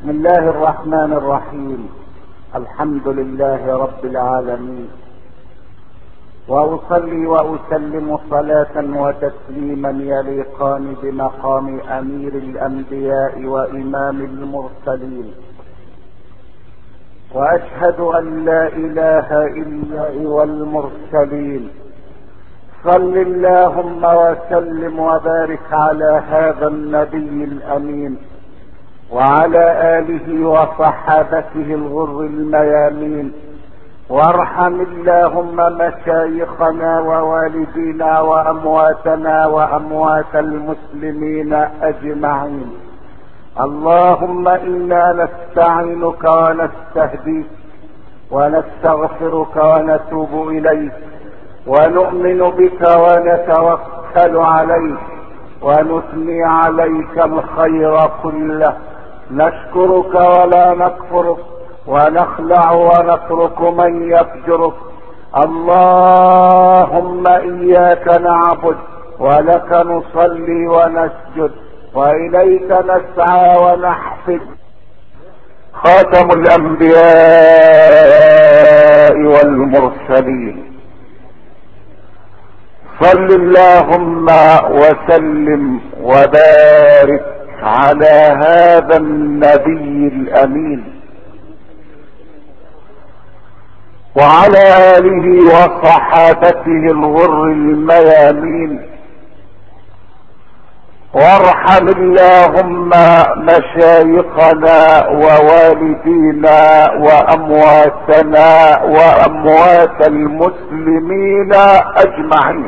بسم الله الرحمن الرحيم الحمد لله رب العالمين واصلي واسلم صلاه وتسليما يليقان بمقام امير الانبياء وامام المرسلين واشهد ان لا اله الا هو المرسلين صل اللهم وسلم وبارك على هذا النبي الامين وعلى اله وصحابته الغر الميامين وارحم اللهم مشايخنا ووالدينا وامواتنا واموات المسلمين اجمعين اللهم انا نستعينك ونستهديك ونستغفرك ونتوب اليك ونؤمن بك ونتوكل عليك ونثني عليك الخير كله نشكرك ولا نكفرك ونخلع ونترك من يفجرك اللهم اياك نعبد ولك نصلي ونسجد واليك نسعى ونحفد خاتم الانبياء والمرسلين صل اللهم وسلم وبارك على هذا النبي الامين وعلى اله وصحابته الغر الميامين وارحم اللهم مشايخنا ووالدينا وامواتنا واموات المسلمين اجمعين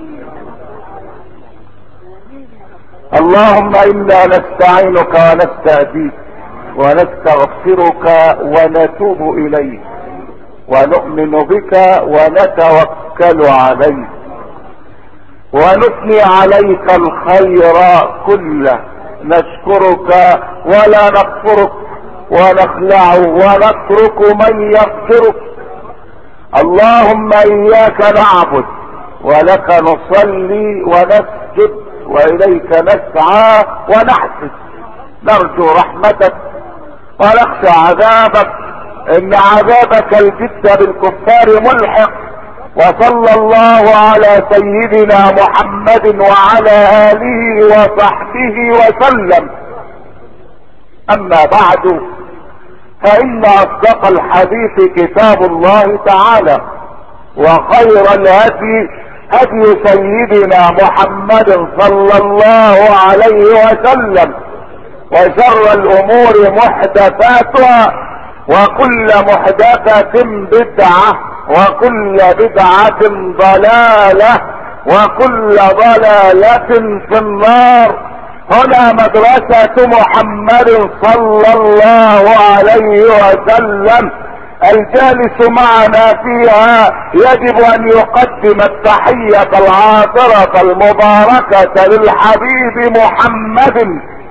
اللهم انا نستعينك ونستهديك ونستغفرك ونتوب اليك ونؤمن بك ونتوكل عليك ونثني عليك الخير كله نشكرك ولا نكفرك ونخلع ونترك من يغفرك اللهم اياك نعبد ولك نصلي ونسجد واليك نسعى ونحسد نرجو رحمتك ونخشى عذابك ان عذابك الجد بالكفار ملحق وصلى الله على سيدنا محمد وعلى اله وصحبه وسلم اما بعد فان اصدق الحديث كتاب الله تعالى وخير الهدي هدي سيدنا محمد صلى الله عليه وسلم وشر الامور محدثاتها وكل محدثة بدعة وكل بدعة ضلالة وكل ضلالة في النار هنا مدرسة محمد صلى الله عليه وسلم الجالس معنا فيها يجب ان يقدم التحية العاطرة المباركة للحبيب محمد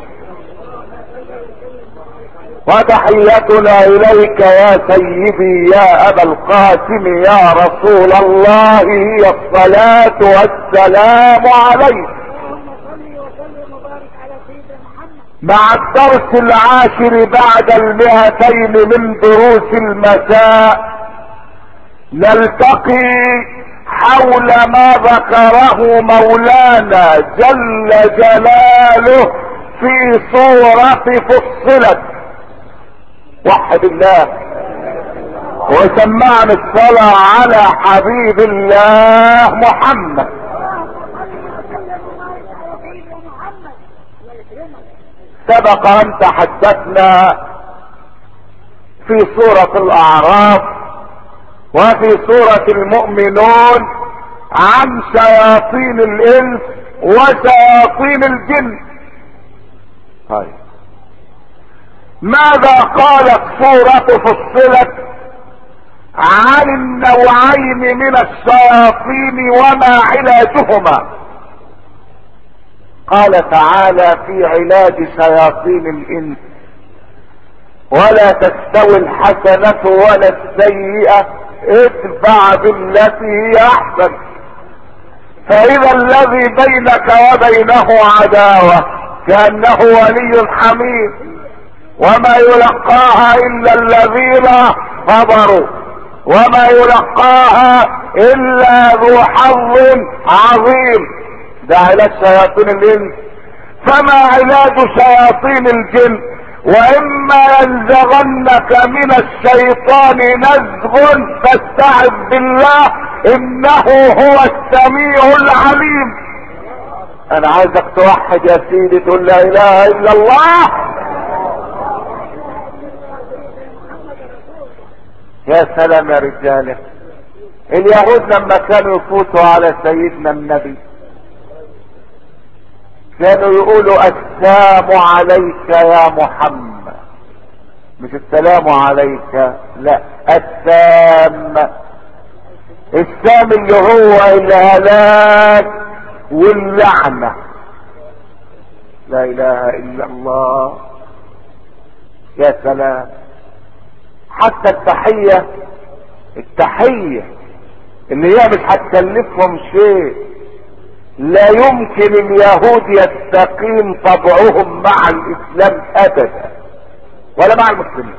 وتحيتنا اليك يا سيدي يا ابا القاسم يا رسول الله هي الصلاة والسلام عليك مع الدرس العاشر بعد المئتين من دروس المساء نلتقي حول ما ذكره مولانا جل جلاله في صورة فصلت وحد الله وسمعنا الصلاة على حبيب الله محمد سبق ان تحدثنا في سورة الاعراف وفي سورة المؤمنون عن شياطين الانس وشياطين الجن طيب ماذا قالت سورة فصلت عن النوعين من الشياطين وما علاجهما قال تعالى في علاج شياطين الانس ولا تستوي الحسنة ولا السيئة ادفع بالتي هي احسن فاذا الذي بينك وبينه عداوة كأنه ولي حميد وما يلقاها الا الذين صبروا وما يلقاها الا ذو حظ عظيم ده علاج شياطين الانس فما علاج شياطين الجن واما ينزغنك من الشيطان نزغ فاستعذ بالله انه هو السميع العليم انا عايزك توحد يا سيدي تقول لا اله الا الله يا سلام يا رجاله اليهود لما كانوا يفوتوا على سيدنا النبي كانوا يقولوا السلام عليك يا محمد مش السلام عليك لا السام السام اللي هو الهلاك واللعنة لا اله الا الله يا سلام حتى التحية التحية اللي هي مش هتكلفهم شيء لا يمكن اليهود يستقيم طبعهم مع الاسلام ابدا ولا مع المسلمين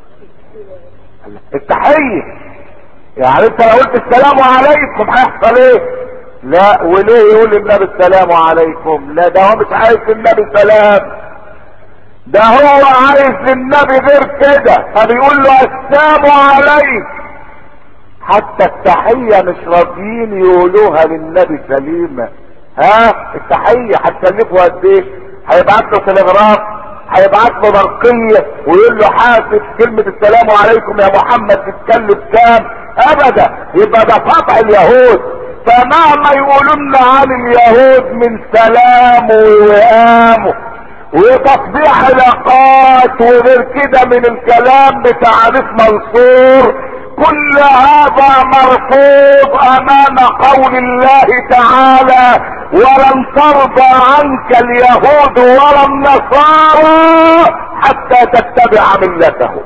التحية يعني انت لو قلت السلام عليكم هيحصل ايه لا وليه يقول النبي السلام عليكم لا ده هو مش عايز النبي سلام ده هو عايز للنبي غير كده فبيقول له السلام عليك حتى التحية مش راضيين يقولوها للنبي سليمة ها التحية هتكلفه قد ايه هيبعت له تلغراف هيبعت له برقية ويقول له حاسب كلمة السلام عليكم يا محمد تتكلف كام ابدا يبقى ده قطع اليهود فمهما يقولون عن اليهود من سلام ووئام وتطبيع علاقات وغير كده من الكلام بتعريف منصور كل هذا مرفوض امام قول الله تعالى ولن ترضى عنك اليهود ولا النصارى حتى تتبع ملتهم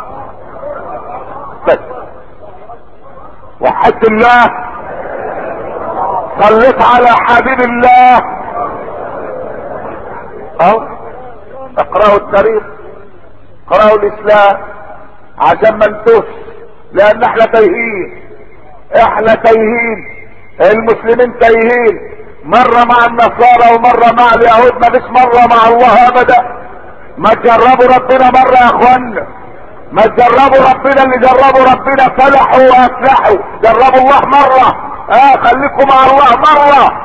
بس وحد الله صليت على حبيب الله اهو اقرأوا التاريخ اقرأوا الاسلام عشان ما انتوش لان احنا تايهين احنا تايهين المسلمين تايهين مرة مع النصارى ومرة مع اليهود ما فيش مرة مع الله ابدا ما تجربوا ربنا مرة يا اخوانا ما تجربوا ربنا اللي جربوا ربنا فلحوا وافلحوا جربوا الله مرة اه خليكم مع الله مرة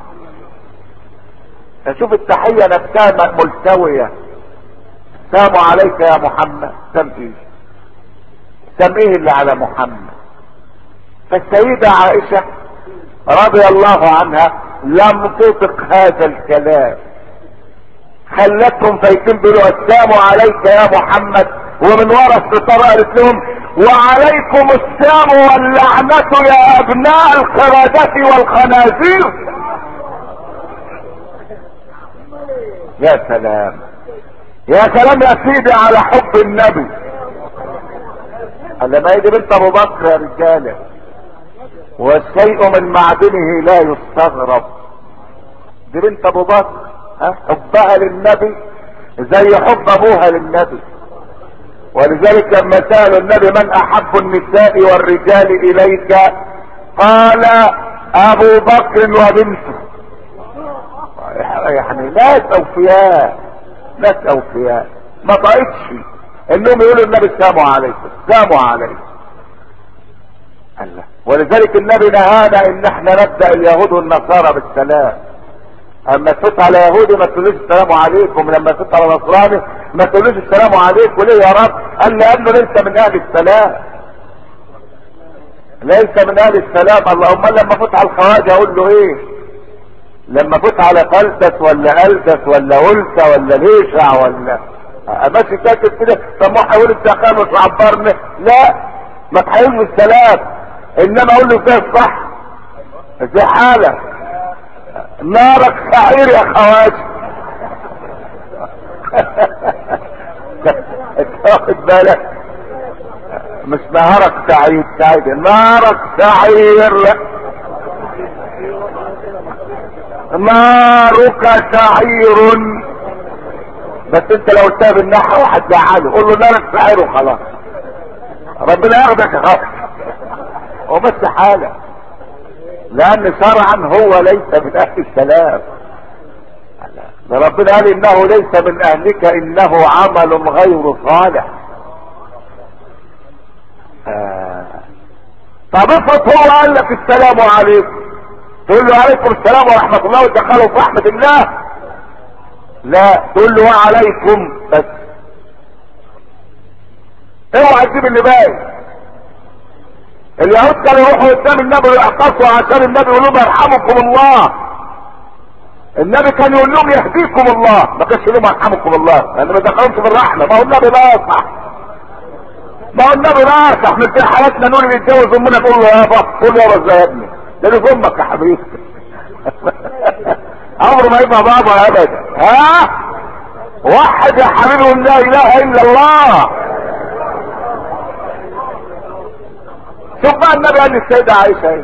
اشوف التحية نفسها ملتوية سلام عليك يا محمد سم ايه سم ايه اللي على محمد فالسيدة عائشة رضي الله عنها لم تطق هذا الكلام خلتهم فايتين بيقولوا السلام عليك يا محمد ومن ورا الستار قالت لهم وعليكم السلام واللعنة يا ابناء القردة والخنازير يا سلام يا سلام يا سيدي على حب النبي قال ما يجي بنت ابو بكر يا رجاله والشيء من معدنه لا يستغرب دي بنت ابو بكر ها حبها للنبي زي حب ابوها للنبي ولذلك لما سالوا النبي من احب النساء والرجال اليك قال ابو بكر وبنته يعني ناس اوفياء ناس اوفياء ما طاقتش انهم يقولوا النبي السلام عليكم السلام عليكم الله ولذلك النبي نهانا ان احنا نبدا اليهود والنصارى بالسلام اما تفوت على يهودي ما تقولوش السلام عليكم لما تفوت على نصراني ما تقولوش السلام عليكم ليه يا رب قال لانه ليس من اهل السلام ليس من اهل السلام اللهم لما فوت على الخواجه اقول له ايه لما فوت على فلتس ولا الدس ولا ولسة ولا ليشع ولا ماشي كاتب كده طب ما هقول انت خامس عبرني لا ما تحاولش السلام انما اقول له فيها الصح دي حالة نارك سعير يا خواجه تاخد بالك مش نهارك سعيد سعيد نارك سعير نارك سعير بس انت لو قلتها بالنحو هتزعله قول له لا انا سعره خلاص ربنا ياخدك يا خلاص وبس حالة لان شرعا هو ليس من اهل السلام ده ربنا قال انه ليس من اهلك انه عمل غير صالح آه. طب افرض هو قال لك السلام عليكم تقول له عليكم السلام ورحمة الله ودخله في رحمة الله لا تقول له وعليكم بس اوعى تجيب اللي باقي اليهود كانوا يروحوا قدام النبي ويعتصوا عشان النبي يقول لهم يرحمكم الله النبي كان يقول لهم يهديكم الله ما كانش يقول لهم يرحمكم الله لان ما دخلهمش في الرحمه ما هو النبي ناصح ما هو النبي ناصح من في حياتنا نقول اللي يتجوز امنا تقول له يابا قول له يابا ازاي يا ابني ده دي امك يا حبيبي عمره ما يبقى بابا ابدا ها وحد يا حبيبي لا اله الا الله شوف بقى النبي قال للسيدة عائشة ايه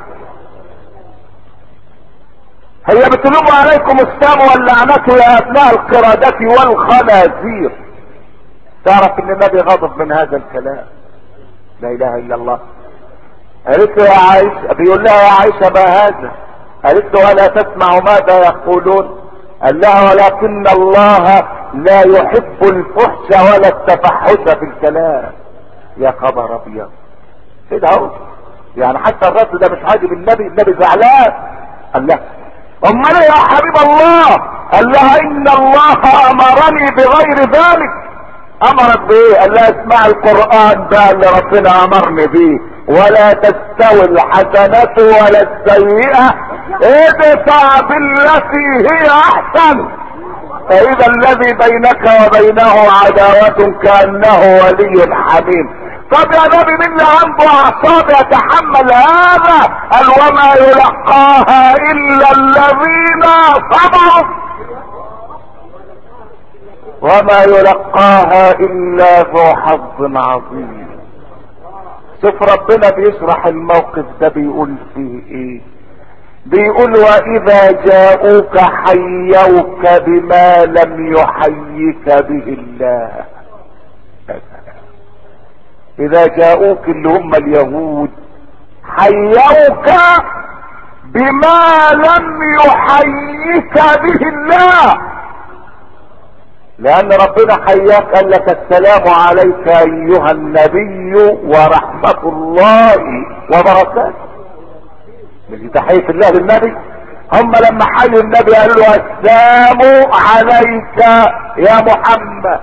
هي بتلوم عليكم السام واللعنة يا ابناء القردة والخنازير تعرف ان النبي غضب من هذا الكلام لا اله الا الله قالت له يا عائشة بيقول لها يا عائشة ما هذا قالت له ولا تسمع ماذا يقولون قال لها ولكن الله لا يحب الفحش ولا التفحش في الكلام يا خبر ابيض كده اهو يعني حتى الرد ده مش عاجب النبي النبي زعلان قال لا امال يا حبيب الله قال لها ان الله امرني بغير ذلك امرك بايه قال لها اسمع القران ده اللي ربنا امرني بيه ولا تستوي الحسنة ولا السيئة ادفع بالتي هي احسن فاذا الذي بينك وبينه عداوة كأنه ولي حميم طب يا نبي مين اللي عنده اعصاب يتحمل هذا قال وما يلقاها الا الذين صبروا وما يلقاها الا ذو حظ عظيم شوف ربنا بيشرح الموقف ده بيقول فيه ايه بيقول واذا جاءوك حيوك بما لم يحيك به الله اذا جاءوك اللي هم اليهود حيوك بما لم يحيك به الله لان ربنا حياك قال لك السلام عليك ايها النبي ورحمة الله وبركاته مش تحية الله للنبي هم لما حيوا النبي قالوا له السلام عليك يا محمد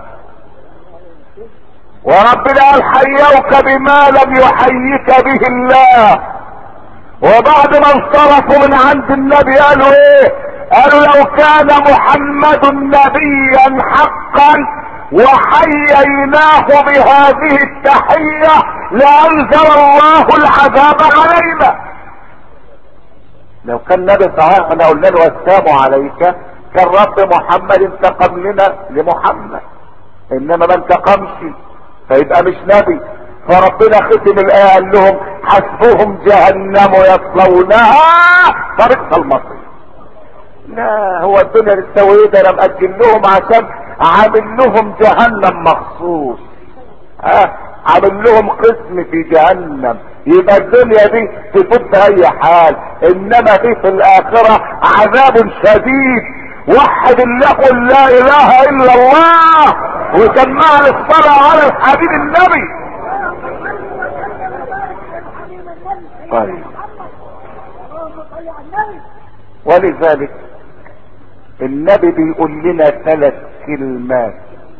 وربنا قال حيوك بما لم يحيك به الله وبعد ما انصرفوا من عند النبي قالوا ايه قالوا لو كان محمد نبيا حقا وحييناه بهذه التحية لانزل الله العذاب علينا لو كان نبي صحيح احنا قلنا له السلام عليك كان رب محمد انتقم لنا لمحمد انما ما انتقمش فيبقى مش نبي فربنا ختم الايه قال لهم حسبهم جهنم يصلونها طريق المصير لا هو الدنيا للسويه ده انا مأجل لهم عشان عامل لهم جهنم مخصوص ها عامل لهم قسم في جهنم يبقى الدنيا دي تفوت اي حال انما دي في الاخرة عذاب شديد وحد الله قل لا اله الا الله وسمعنا الصلاة على الحبيب النبي طيب ولذلك النبي بيقول لنا ثلاث كلمات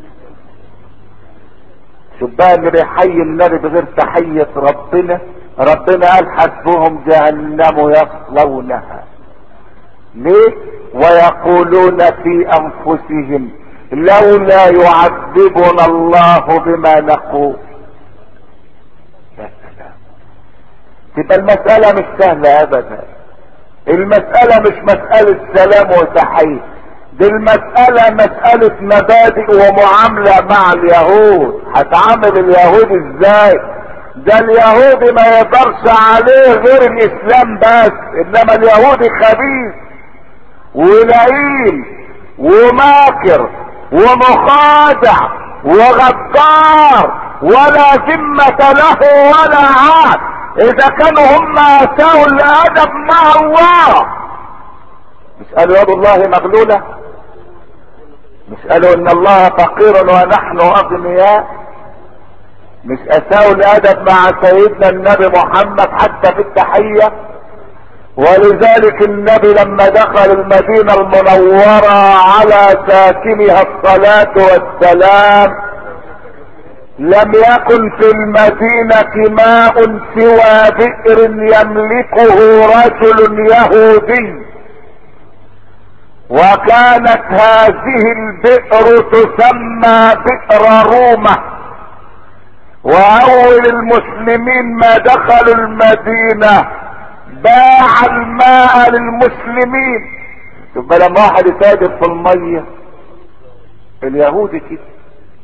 شوف بقى اللي بيحيي النبي بغير تحية ربنا ربنا قال حسبهم جهنم يصلونها ليه ويقولون في انفسهم لولا يعذبنا الله بما نقول يا سلام تبقى المسألة مش سهلة ابدا المسألة مش مسألة سلام وتحية دي المسألة مسألة مبادئ ومعاملة مع اليهود هتعامل اليهود ازاي ده اليهودي ما يقدرش عليه غير الاسلام بس انما اليهودي خبيث ولئيم وماكر ومخادع وغدار ولا ذمة له ولا عاد اذا كانوا هم اساءوا الادب مع الله مش قالوا يد الله مغلولة مش قالوا ان الله فقير ونحن اغنياء مش اساءوا الادب مع سيدنا النبي محمد حتى في التحية ولذلك النبي لما دخل المدينة المنورة على ساكنها الصلاة والسلام لم يكن في المدينة ماء سوى بئر يملكه رجل يهودي وكانت هذه البئر تسمى بئر رومة واول المسلمين ما دخلوا المدينة باع الماء للمسلمين يبقى لما واحد يتاجر في المية اليهودي كده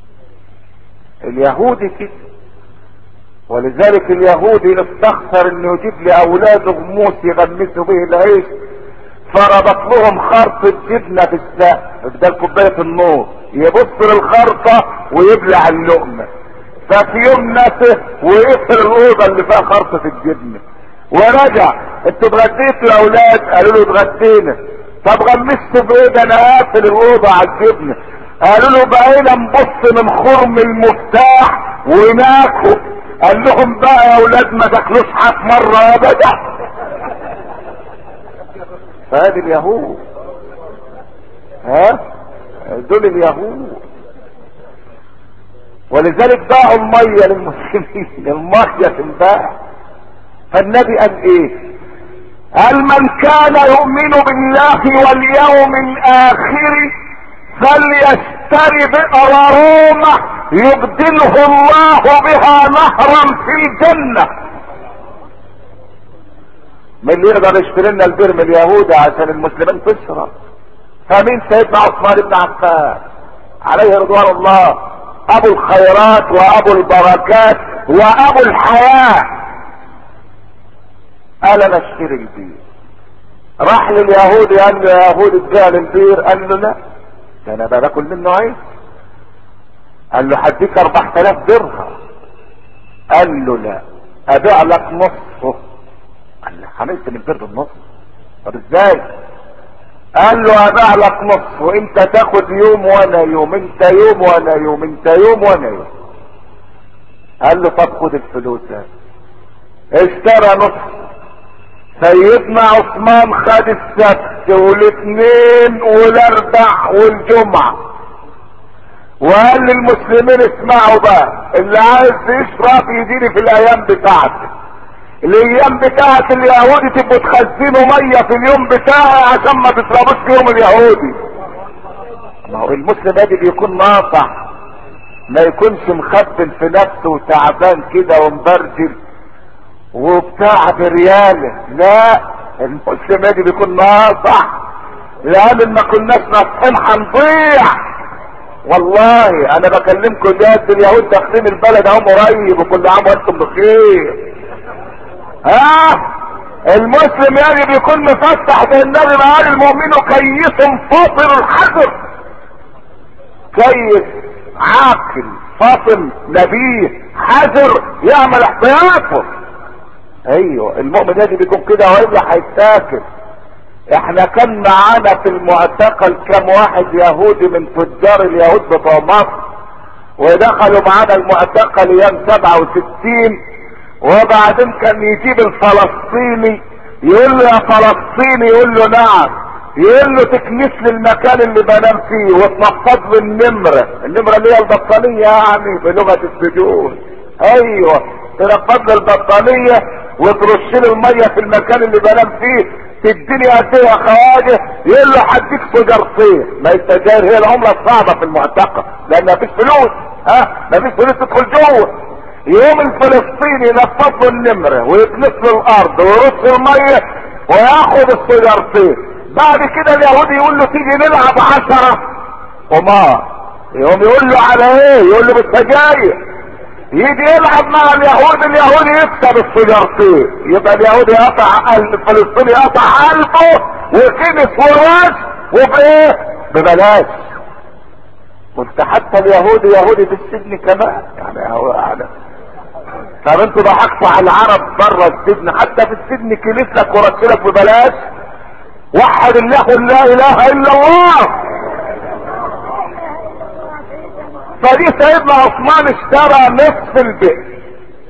اليهودي كده ولذلك اليهودي استخسر انه يجيب لاولاده غموس يغمسوا به العيش فربط لهم خرطة جبنة في السقف بدل كوباية النور يبص للخرطة ويبلع اللقمة ففي يوم نسه ويقفل الأوضة اللي فيها خرطة الجبنة ورجع انتوا اتغديتوا يا اولاد قالوا له اتغدينا طب غمستوا بايه ده انا قافل الأوضة على الجبنة قالوا له بقينا نبص من خرم المفتاح وناكل قال لهم بقى يا اولاد ما تاكلوش حاف مرة ابدا فهذه اليهود ها دول اليهود ولذلك باعوا المية للمسلمين المية تنباع فالنبي قال ايه قال من كان يؤمن بالله واليوم الاخر فليشتري بئر رومة يبدله الله بها نهرا في الجنة من اللي يقدر يشتري لنا البئر من اليهود عشان المسلمين تشرب فمين سيدنا عثمان بن عفان عليه رضوان الله ابو الخيرات وابو البركات وابو الحياة قال انا اشتري البير راح لليهودي قال له يا يهودي اديها للبير قال له لا ده انا باكل منه عيش قال له هديك اربع تلاف درهم قال له لا ابيع لك نصفه قال له عملت من البير بالنص طب ازاي قال له ابيع لك نصف وانت تاخد يوم وانا يوم انت يوم وانا يوم انت يوم وانا يوم قال له طب خد الفلوس هذه اشترى نصف سيدنا عثمان خد السبت والاثنين والاربع والجمعة وقال للمسلمين اسمعوا بقى اللي عايز يشرب يجيني في الايام بتاعتي الايام بتاعت اليهودي تبقوا تخزنوا ميه في اليوم بتاعي عشان ما تشربوش في يوم اليهودي ما هو المسلم ادي بيكون ناصح ما يكونش مخبل في نفسه وتعبان كده ومبرجل وبتاع برياله لا المسلم ادي بيكون ناصح لان ما كناش ناصحين هنضيع والله انا بكلمكم جد اليهود داخلين البلد اهم قريب وكل عام وانتم بخير ها المسلم يجب يكون مفتح زي النبي ما قال المؤمن كيس فاطر الحذر كيس عاقل فاطن نبيه حذر يعمل احتياطه ايوه المؤمن يجب يكون كده والا هيتاكل احنا كان معانا في المعتقل كم واحد يهودي من تجار اليهود بتوع مصر ودخلوا معانا المعتقل ايام 67 وبعدين كان يجيب الفلسطيني يقول له يا فلسطيني يقول له نعم يقول له تكنس لي المكان اللي بنام فيه وتنفض له النمرة النمرة اللي هي البطانية يعني بلغة السجون ايوه تنفض له البطانية وترش له المية في المكان اللي بنام فيه تديني قد ايه يا خواجه يقول له هديك سجارتين ما السجاير هي العملة الصعبة في المعتقل لان مفيش فلوس ها مفيش فلوس تدخل جوه يوم الفلسطيني ينفض له النمرة ويكنس له الارض ويرص المية وياخد السجارتين بعد كده اليهودي يقول له تيجي نلعب عشرة قمار يقوم يقول له على ايه يقول له بالسجاير يجي يلعب مع اليهود اليهودي يكسب السجارتين يبقى اليهودي يقطع قلب الفلسطيني يقطع قلبه وكنس وراس وبايه ببلاش قلت حتى اليهودي يهودي في السجن كمان يعني هو يعني طب انتوا ضحكتوا على العرب بره السجن حتى في السجن كنيستك ورسلك ببلاش وحد الله قل لا اله الا الله فدي سيدنا عثمان اشترى نصف البئر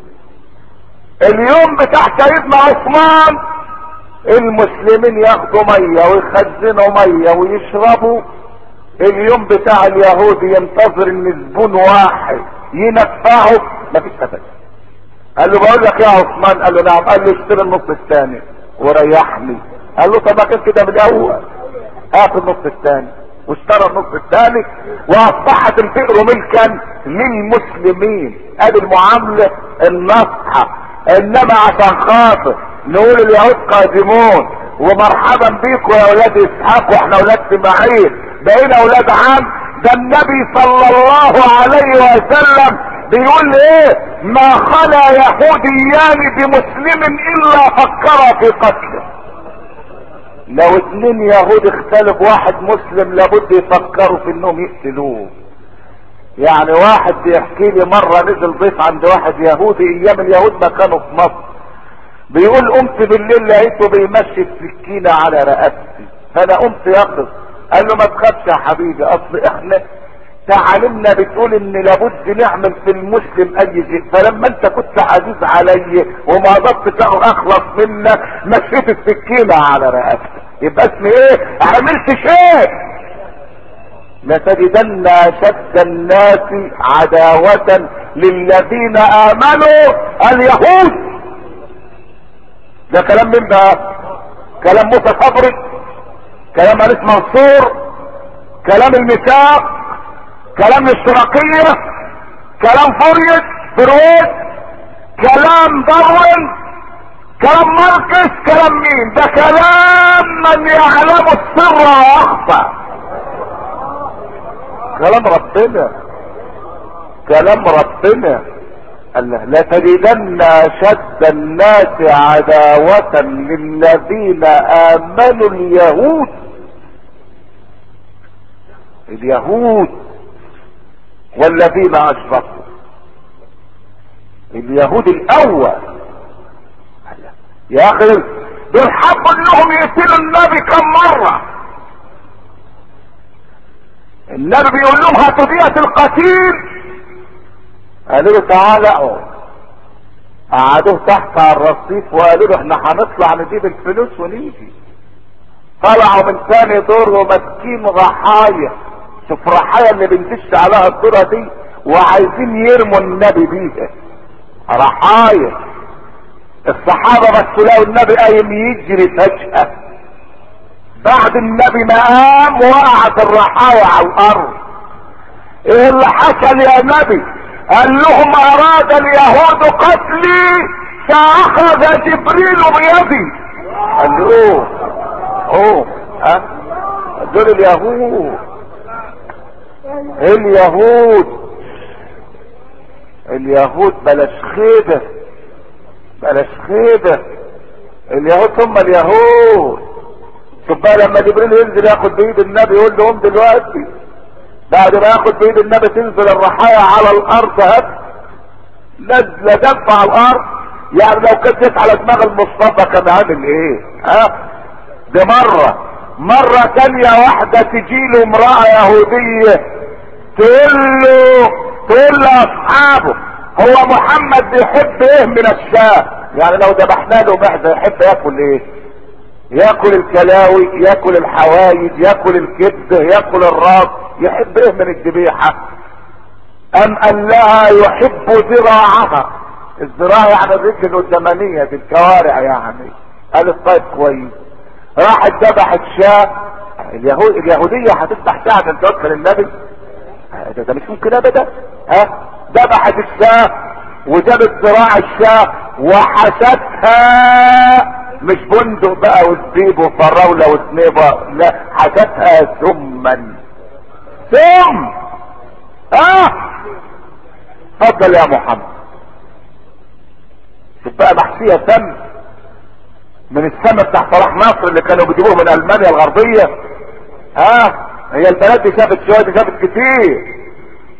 اليوم بتاع سيدنا عثمان المسلمين ياخدوا ميه ويخزنوا ميه ويشربوا اليوم بتاع اليهود ينتظر ان زبون واحد ينفعه مفيش ابدا قال له بقول لك يا عثمان قال له نعم قال له اشتري النص الثاني وريحني قال له طب ما كان كده من الاول هات النص الثاني واشترى النص الثاني واصبحت البئر ملكا للمسلمين ادي المعامله الناصحه انما عشان خاطر نقول اليهود قادمون ومرحبا بيكم يا اولاد اسحاق واحنا اولاد اسماعيل بقينا اولاد عم ده النبي صلى الله عليه وسلم بيقول ايه ما خلا يهوديان بمسلم الا فكر في قتله لو اتنين يهود اختلف واحد مسلم لابد يفكروا في انهم يقتلوه يعني واحد بيحكي لي مرة نزل ضيف عند واحد يهودي ايام اليهود ما كانوا في مصر بيقول قمت بالليل لقيته بيمشي السكينة على رقبتي فانا قمت يقظ قال له ما تخافش يا حبيبي اصل احنا تعالمنا بتقول ان لابد نعمل في المسلم اي شيء فلما انت كنت عزيز علي وما قدرتش اخلص منك مشيت السكينة على رقبتي يبقى اسمي ايه عملت شيء لتجدن اشد الناس عداوة للذين امنوا اليهود ده كلام مين بقى كلام موسى صبري كلام أليس منصور كلام الميثاق كلام الاشتراكية كلام فوريت فرويد كلام داروين كلام ماركس كلام مين ده كلام من يعلم السر واخفى كلام ربنا كلام ربنا الله لا تجدن اشد الناس عداوة للذين امنوا اليهود اليهود والذين اشركوا اليهود الاول يا اخي دول حبوا انهم يقتلوا النبي كم مرة النبي بيقول لهم هاتوا دية القتيل قالوا له تعالى اقعد قعدوه تحت على الرصيف وقالوا له احنا هنطلع نجيب الفلوس ونيجي طلعوا من ثاني دور وماسكين رحايا شوف رحايا اللي بندش عليها الدورة دي وعايزين يرموا النبي بيها رحايا الصحابة بس لقوا النبي قايم يجري فجأة بعد النبي ما قام وقعت الرحايا على الارض ايه اللي حصل يا نبي قال لهم اراد اليهود قتلي فاخذ جبريل بيدي قال له اوه اوه ها دول اليهود اليهود اليهود بلاش خيبة بلاش خيبة اليهود هم اليهود شوف بقى لما جبريل ينزل ياخد بايد النبي يقول له قوم دلوقتي بعد ما ياخد بايد النبي تنزل الرحايا على الارض هات نزل دب على الارض يعني لو كانت جت على دماغ المصطفى كان عامل ايه ها دي مرة مرة تانية واحدة تجي له امرأة يهودية تقول له تقول لاصحابه هو محمد بيحب ايه من الشاه يعني لو ذبحنا له معزة يحب ياكل ايه ياكل الكلاوي ياكل الحوايج ياكل الكبد ياكل الراس يحب ايه من الذبيحة ام قال لها يحب ذراعها الذراع يعني الرجل القدامانية دي الكوارع يعني قالت طيب كويس راحت ذبحت شاه اليهود اليهودية هتفتح شاه عشان تدخل النبي ده, ده مش ممكن ابدا ها ذبحت الشاه وجابت ذراع الشاه وحشتها مش بندق بقى وزبيب وفراولة وسنيبة لا حشتها سما سم اه اتفضل يا محمد شوف بقى محشية سم من السما بتاع صلاح نصر اللي كانوا بيجيبوه من المانيا الغربية ها هي البلد دي شافت شوية دي شافت كتير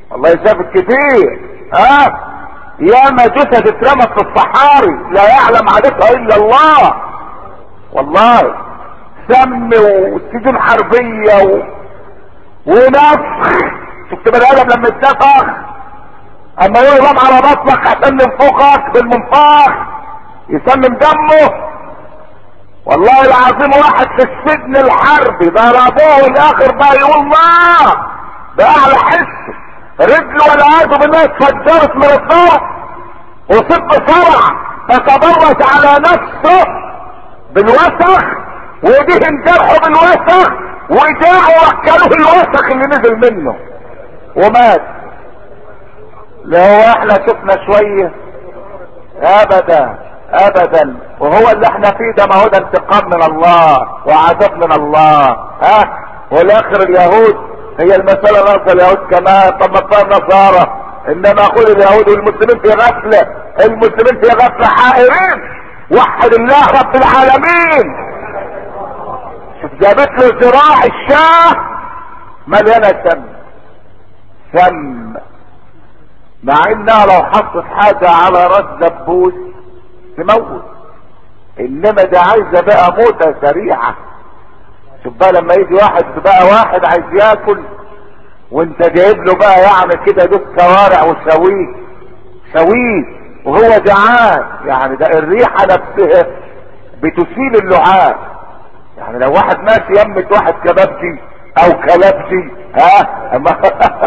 والله شافت كتير ها يا ما جثث اترمت في الصحاري لا يعلم عادتها الا الله والله سم وسجون حربية و... ونفخ شفت بني ادم لما اتنفخ اما يقلم على بطنك عشان ينفخك بالمنفاخ يسمم دمه والله العظيم واحد في السجن الحربي ضربوه الاخر بقى يقول ما باعلى حس رجله والعياذ بالله اتفجرت من الضغط وصب صرع فتبرز على نفسه بالوسخ ودهن جرحه بالوسخ وجاعوا وكلوه الوسخ اللي نزل منه ومات لو احنا شفنا شويه ابدا ابدا وهو اللي احنا فيه ده ما هو ده انتقام من الله وعذاب من الله ها والاخر اليهود هي المسألة نرضى اليهود كمان طب ما تصير نصارى انما اقول اليهود والمسلمين في غفلة المسلمين في غفلة حائرين وحد الله رب العالمين شوف جابت له ذراع الشاه مليانة سم سم مع انها لو حطت حاجة على راس دبوس تموت انما ده عايزة بقى موتة سريعة شوف بقى لما يجي واحد بقى واحد عايز ياكل وانت جايب له بقى يعني كده دوس كوارع وشويه شويه وهو جعان يعني ده الريحة نفسها بتشيل اللعاب يعني لو واحد ماشي يمة واحد كبابجي او كلابجي ها أما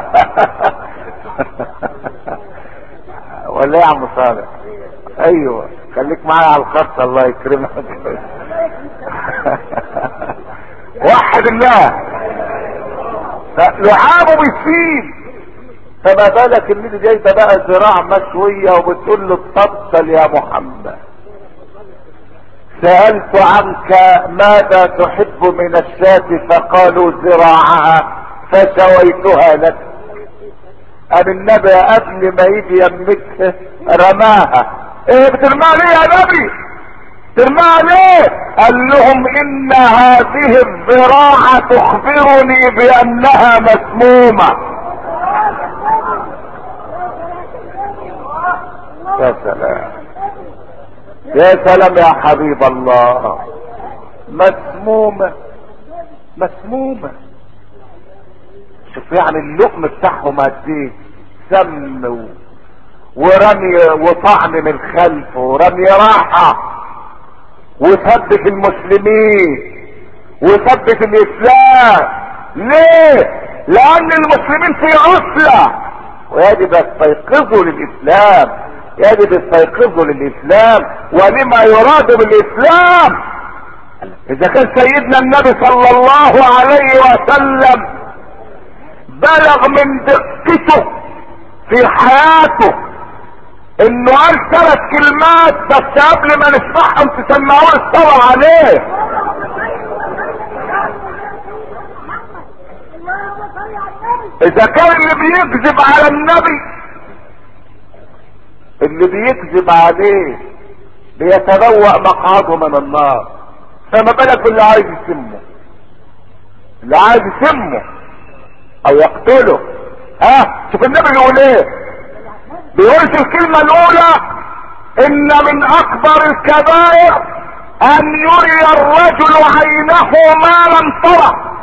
ولا ايه يا عم صالح ايوه خليك معايا على الخط الله يكرمك وحد الله لعابه بيسيب فما بالك ان دي جايبه بقى ذراع مشويه وبتقول له اتفضل يا محمد سألت عنك ماذا تحب من الشاة فقالوا ذراعها فشويتها لك قال النبي قبل ما يجي يمسها رماها ايه بترماها ليه يا نبي ترماها ليه قال لهم ان هذه الذراع تخبرني بانها مسمومة يا سلام يا سلام يا حبيب الله مسمومة مسمومة شوف يعني اللقم بتاعهم قد ايه سم و... ورمي وطعن من خلفه ورمي راحة وثبت المسلمين وثبت الاسلام ليه لان المسلمين في غفلة ويجب يستيقظوا للاسلام يجب يستيقظوا للاسلام ولما يراد بالاسلام اذا كان سيدنا النبي صلى الله عليه وسلم بلغ من دقته في حياته انه قال ثلاث كلمات بس قبل ما نسمعهم تسمعوا الصلاة عليه اذا كان اللي بيكذب على النبي اللي بيكذب عليه بيتبوأ مقعده من النار فما بالك باللي عايز يسمه اللي عايز يسمه او يقتله ها شوف النبي بيقول ايه بيقول في الكلمة الاولى ان من اكبر الكبائر ان يري الرجل عينه ما لم ترى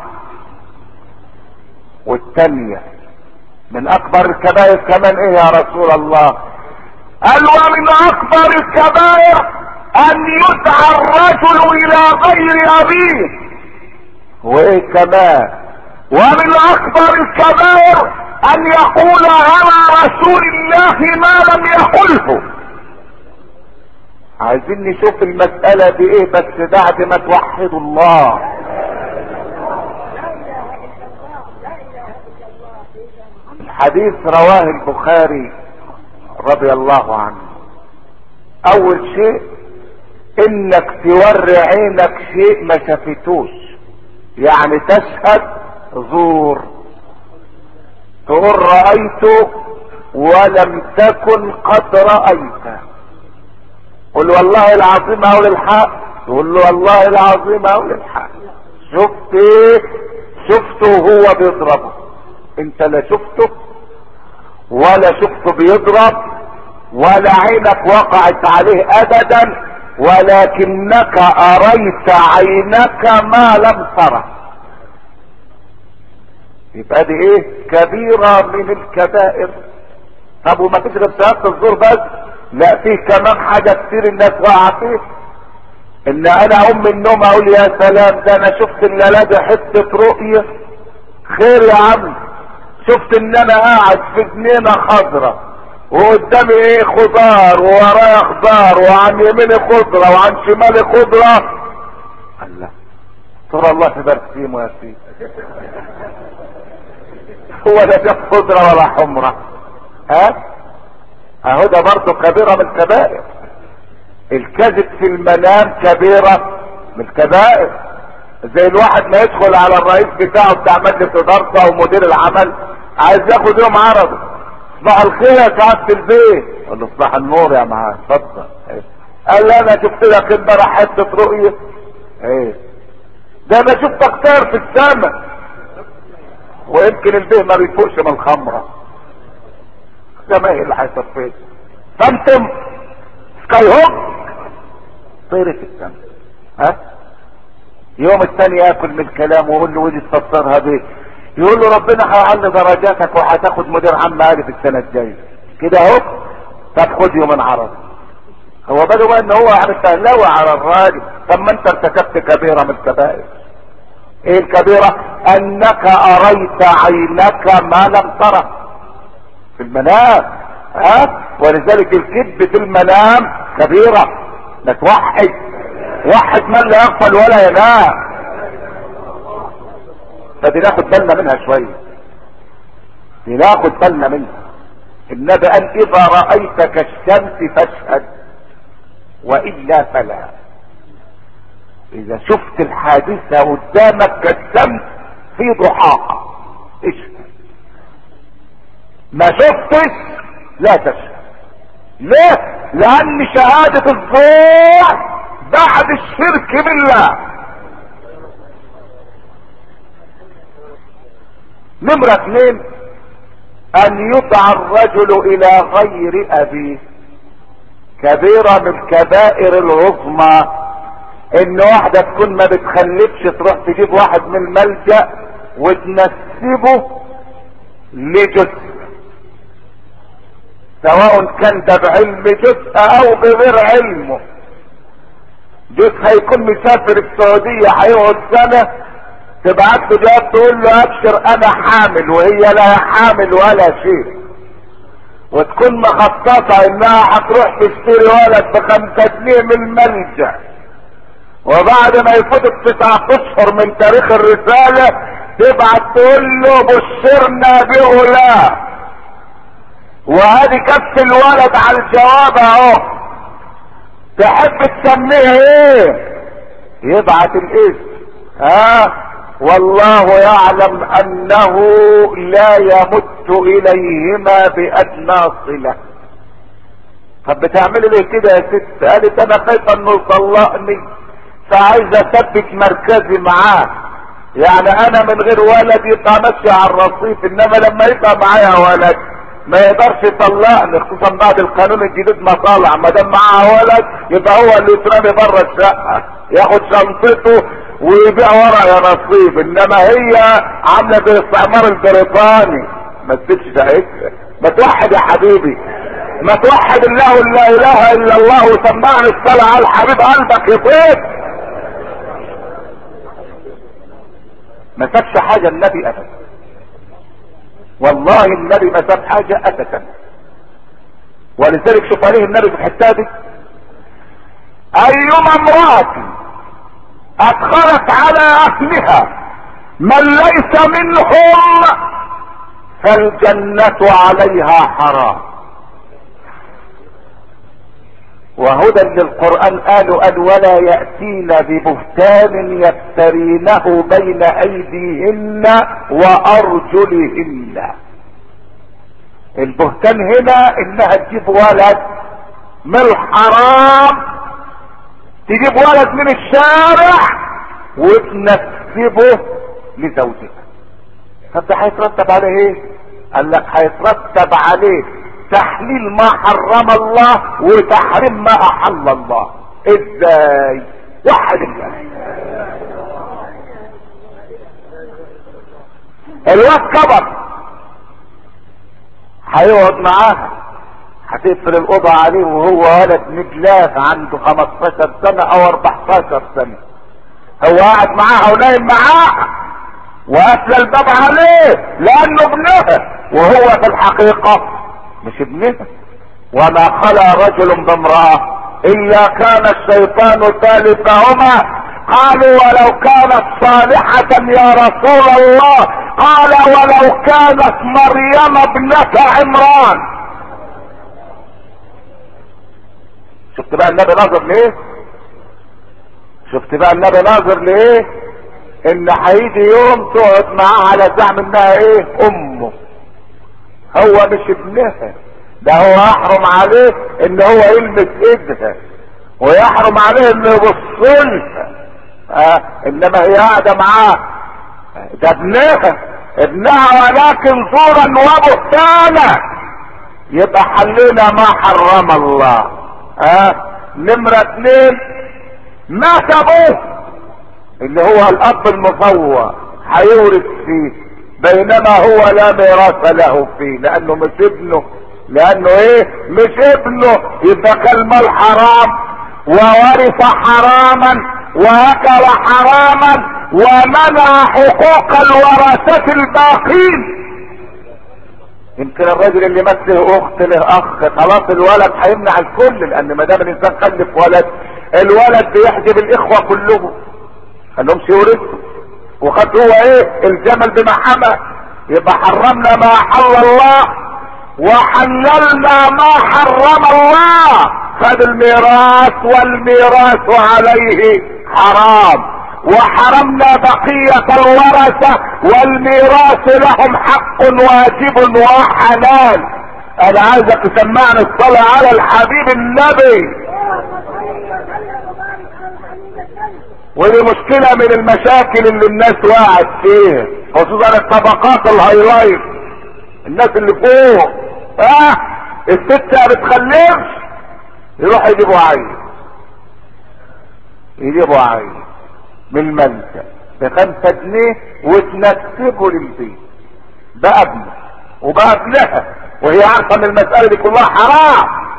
والثانية من اكبر الكبائر كمان ايه يا رسول الله قال ومن اكبر الكبائر ان يدعى الرجل الى غير ابيه وايه كمان ومن اكبر الكبائر ان يقول على رسول الله ما لم يقله عايزين نشوف المسألة دي ايه بس بعد ما توحدوا الله الحديث رواه البخاري رضي الله عنه اول شيء انك توري عينك شيء ما شافتوش يعني تشهد زور تقول رأيت ولم تكن قد رأيت قل والله العظيم اقول الحق تقول له والله العظيم اقول الحق شفت ايه شفته وهو بيضربه انت لا شفته ولا شفته بيضرب ولا عينك وقعت عليه ابدا ولكنك اريت عينك ما لم تره يبقى دي ايه كبيرة من الكبائر طب وما فيش غير شهادة الزور بس لا فيه كمان حاجة كتير الناس واقعة فيه ان انا اقوم من النوم اقول يا سلام ده انا شفت الليلة دي حتة رؤية خير يا عم شفت ان انا قاعد في جنينة خضرة وقدامي ايه خضار وورايا خضار وعن يميني خضرة وعن شمالي خضرة الله ترى الله تبارك فيهم يا سيدي هو لا شاف خضرة ولا حمرة ها اهو ده برضه كبيرة من الكبائر الكذب في المنام كبيرة من الكبائر زي الواحد ما يدخل على الرئيس بتاعه بتاع مجلس ادارته او مدير العمل عايز ياخد يوم عرض صباح الخير يا سعادة البيت قال له صباح النور يا معاه اتفضل قال لي انا شفت لك امبارح حته رؤيه ايه ده انا شفتك طير في السماء ويمكن البيه ما بيفوقش من الخمره ده ما هي اللي هيصفيه فانتم سكاي هوك طير في السماء ها يوم الثاني ياكل من الكلام ويقول له ودي تفسرها بيه يقول له ربنا هيعلي درجاتك وهتاخد مدير عام عالي في السنه الجايه كده اهو طب خد يوم عرض هو بدو بقى ان هو يعني فهلوي على الراجل طب ما انت ارتكبت كبيره من الكبائر ايه الكبيره انك اريت عينك ما لم تره في المنام ها ولذلك الكذب في المنام كبيره لا توحد وحد من لا يغفل ولا ينام فدي ناخد بالنا منها شويه دي ناخد بالنا منها النبي قال اذا رايت كالشمس فاشهد والا فلا اذا شفت الحادثه قدامك كالشمس في ضحاها اشهد ما شفتش لا تشهد ليه لان شهاده الزور بعد الشرك بالله نمرة اثنين ان يدعى الرجل الى غير ابيه كبيرة من الكبائر العظمى ان واحدة تكون ما بتخلفش تروح تجيب واحد من الملجأ وتنسبه لجثة سواء كان ده بعلم جزء او بغير علمه جزء هيكون مسافر السعودية هيقعد سنة تبعت له جواب تقول له ابشر انا حامل وهي لا حامل ولا شيء وتكون مخططة انها هتروح تشتري ولد بخمسة جنيه من الملجأ وبعد ما يفوتك تسعة اشهر من تاريخ الرسالة تبعت تقول له بشرنا بغلام وهذه كف الولد على الجواب اهو تحب تسميه ايه يبعت الاسم ها والله يعلم انه لا يمت اليهما بادنى صله طب بتعملي ليه كده يا ست قالت انا خايفه انه يطلقني فعايزه اثبت مركزي معاه يعني انا من غير ولد يبقى ماشي على الرصيف انما لما يبقى معايا ولد ما يقدرش يطلقني خصوصا بعد القانون الجديد ما طالع ما دام معاه ولد يبقى هو اللي يترمي بره الشقه ياخد شنطته ويبيع ورق يا نصيب انما هي عامله زي الاستعمار البريطاني ما تسيبش شقتها ما توحد يا حبيبي ما توحد الله لا اله الا الله وسمعني الصلاه على الحبيب قلبك يطيب ما سابش حاجه النبي ابدا والله النبي ما ساب حاجه ابدا ولذلك شوف عليه النبي في الحته دي ايما امراه ادخلت على اهلها من ليس منهم فالجنة عليها حرام وهدى للقرآن قالوا قال ولا يأتين ببهتان يفترينه بين أيديهن وأرجلهن البهتان هنا انها تجيب ولد من الحرام تجيب ولد من الشارع وتنسبه لزوجها طب ده هيترتب على ايه قال لك هيترتب عليه تحليل ما حرم الله وتحريم ما احل الله ازاي وحد الله الواد كبر هيقعد معاها هتقفل الاوضه عليه وهو ولد مجلاس عنده 15 سنه او 14 سنه هو قاعد معاها ونايم معاها وقافله الباب عليه لانه ابنها وهو في الحقيقه مش ابنها وما خلا رجل بامراه الا كان الشيطان ثالثهما قالوا ولو كانت صالحة يا رسول الله قال ولو كانت مريم ابنة عمران شفت بقى النبي ناظر ليه شفت بقى النبي ناظر ليه ان هيجي يوم تقعد معاه على زعم انها ايه امه هو مش ابنها ده هو يحرم عليه ان هو يلمس ايدها ويحرم عليه انه يبص لها آه انما هي قاعده معاه ده ابنها ابنها ولكن زورا وبهتانا يبقى حلينا ما حرم الله ها آه نمرة اتنين مات ابوه اللي هو الاب المفوى هيورث فيه بينما هو لا ميراث له فيه لانه مش ابنه لانه ايه مش ابنه يبقى كالمال حرام وورث حراما واكل حراما ومنع حقوق الورثة الباقين يمكن الراجل اللي مات له اخت له اخ خلاص الولد هيمنع الكل لان ما دام الانسان خلف ولد الولد بيحجب الاخوه كلهم خلهمش يورثوا وخد هو ايه الجمل بما حمى يبقى حرمنا ما حل الله وحللنا ما حرم الله خد الميراث والميراث عليه حرام وحرمنا بقية الورثة والميراث لهم حق واجب وحلال انا عايزك تسمعني الصلاة على الحبيب النبي ودي مشكلة من المشاكل اللي الناس وقعت فيها خصوصا الطبقات الهايلايت الناس اللي فوق اه الست ما بتخلفش يروح يجيبوا عيل يجيبوا عيل من المنزل بخمسة جنيه وتنسبه للبيت بقى ابنه وبقى ابنها وهي عارفه ان المسألة دي كلها حرام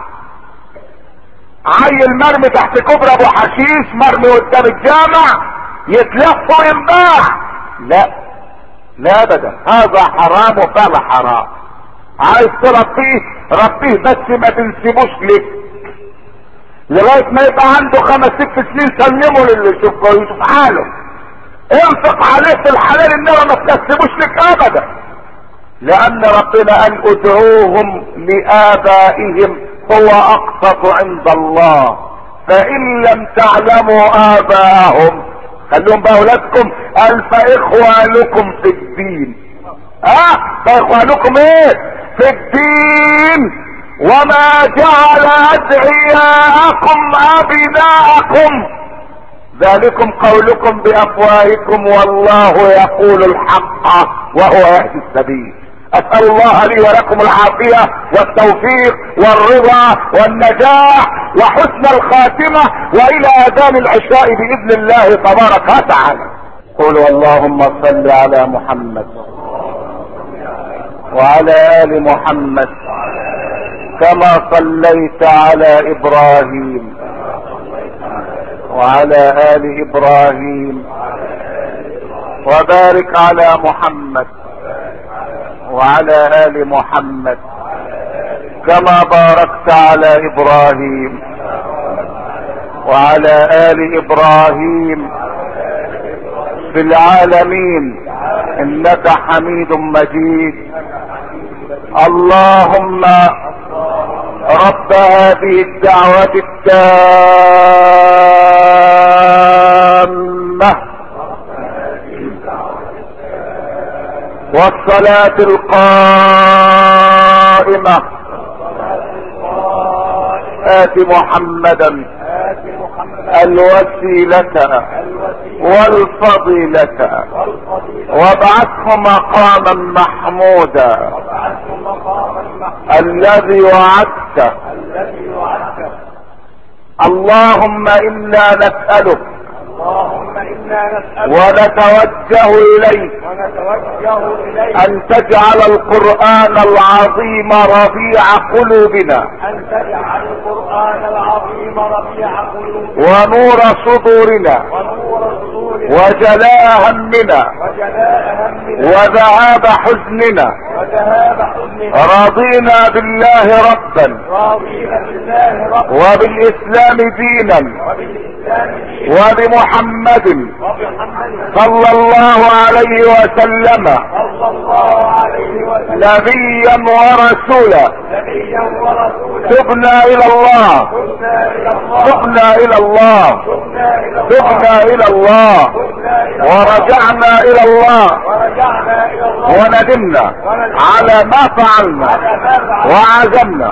عيل مرمي تحت كبر ابو حشيش مرمي قدام الجامع يتلف وينباع لا لا ابدا هذا حرام وفعل حرام عايز تربيه ربيه بس ما تنسبوش لك لغايه ما يبقى عنده خمس ست سنين سلمه للي يشوف يشوف حاله انفق عليه في الحلال انما ما تكسبوش لك ابدا لان ربنا قال ادعوهم لابائهم هو اقسط عند الله فان لم تعلموا اباءهم خلوهم بقى اولادكم قال فاخوانكم في الدين ها أه؟ فاخوانكم ايه في الدين وما جعل ادعياءكم ابناءكم ذلكم قولكم بافواهكم والله يقول الحق وهو يهدي السبيل اسأل الله لي ولكم العافية والتوفيق والرضا والنجاح وحسن الخاتمة والى اذان العشاء باذن الله تبارك وتعالى قولوا اللهم صل على محمد وعلى ال محمد كما صليت على ابراهيم وعلى ال ابراهيم وبارك على محمد وعلى ال محمد كما باركت على ابراهيم وعلى ال ابراهيم في العالمين انك حميد مجيد اللهم رب هذه الدعوة التامة والصلاة القائمة آت محمدا الوسيلة والفضيلة وابعثه مقاما محمودا الذي وعدته الذي وعدته اللهم انا نسألك اللهم انا نسالك ونتوجه اليك ونتوجه اليك ان تجعل القرآن العظيم ربيع قلوبنا ان تجعل القران العظيم ربيع قلوبنا ونور صدورنا ونور صدورنا وجلاء همنا وجلاء همنا وذهاب حزننا وذهاب حزننا رضينا بالله ربا راضين بالله ربا وبالاسلام دينا وبالاسلام دينا وبمحمد وبمحمد صلى الله عليه وسلم صلى الله عليه وسلم نبيا ورسولا نبيا ورسولا تبنا الى الله تبنا الى الله تبنا الى الله تبنا تبنا الى الله الى الله تبنا الى الله ورجعنا الى الله ورجعنا الى الله وندمنا على ما فعلنا على ما فعلنا وعزمنا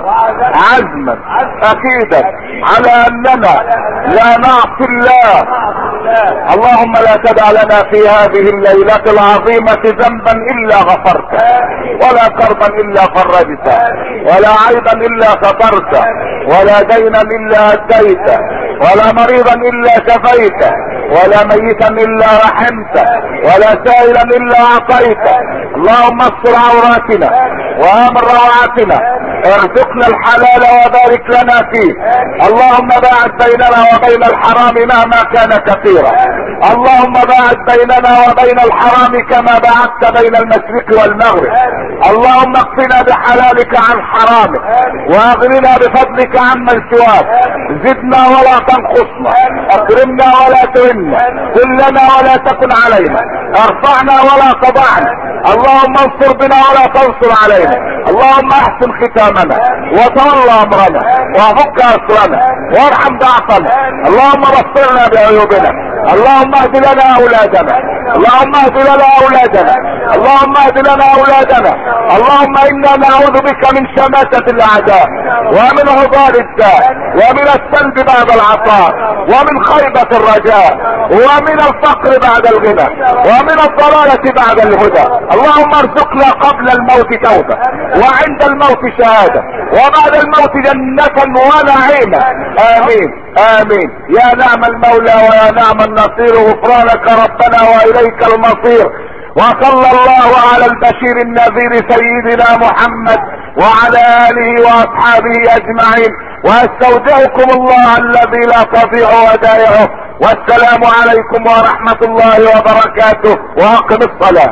عزما اكيدا على اننا لا نعصي الله نعصي الله اللهم لا تدع لنا في هذه الليلة العظيمة ذنبا الا غفرته ولا كربا الا فرجته ولا عيبا الا سترته ولا دينا الا اديته ولا مريضا الا شفيته ولا ميتا الا رحمته ولا سائلا الا اعطيته اللهم استر عوراتنا وامن روعاتنا ارزقنا الحلال وبارك لنا فيه اللهم باعد بيننا وبين الحرام مهما كان كثيرا اللهم باعد بيننا وبين الحرام كما باعدت بين المشرق والمغرب اللهم اكفنا بحلالك عن حرامك واغننا بفضلك عمن سواك زدنا ولا تنقصنا اكرمنا ولا تهنا كلنا ولا تكن علينا ارفعنا ولا تضعنا اللهم انصر بنا ولا تنصر علينا اللهم احسن ختامنا وتولى امرنا وفك اسرنا وارحم ضعفنا اللهم بصرنا بعيوبنا اللهم اهد لنا اولادنا اللهم اهد لنا اولادنا اللهم اهد لنا اولادنا اللهم انا نعوذ بك من شماتة الاعداء ومن عضال الداء ومن السلب بعد العطاء ومن خيبة الرجاء ومن الفقر بعد الغنى ومن الضلالة بعد الهدى اللهم ارزقنا قبل الموت توبة وعند الموت شهادة وبعد الموت جنة ونعيما امين امين يا نعم المولى ويا نعم النصير غفرانك ربنا واليك المصير وصلى الله على البشير النذير سيدنا محمد وعلى اله واصحابه اجمعين واستودعكم الله الذي لا تضيع ودائعه والسلام عليكم ورحمة الله وبركاته واقم الصلاة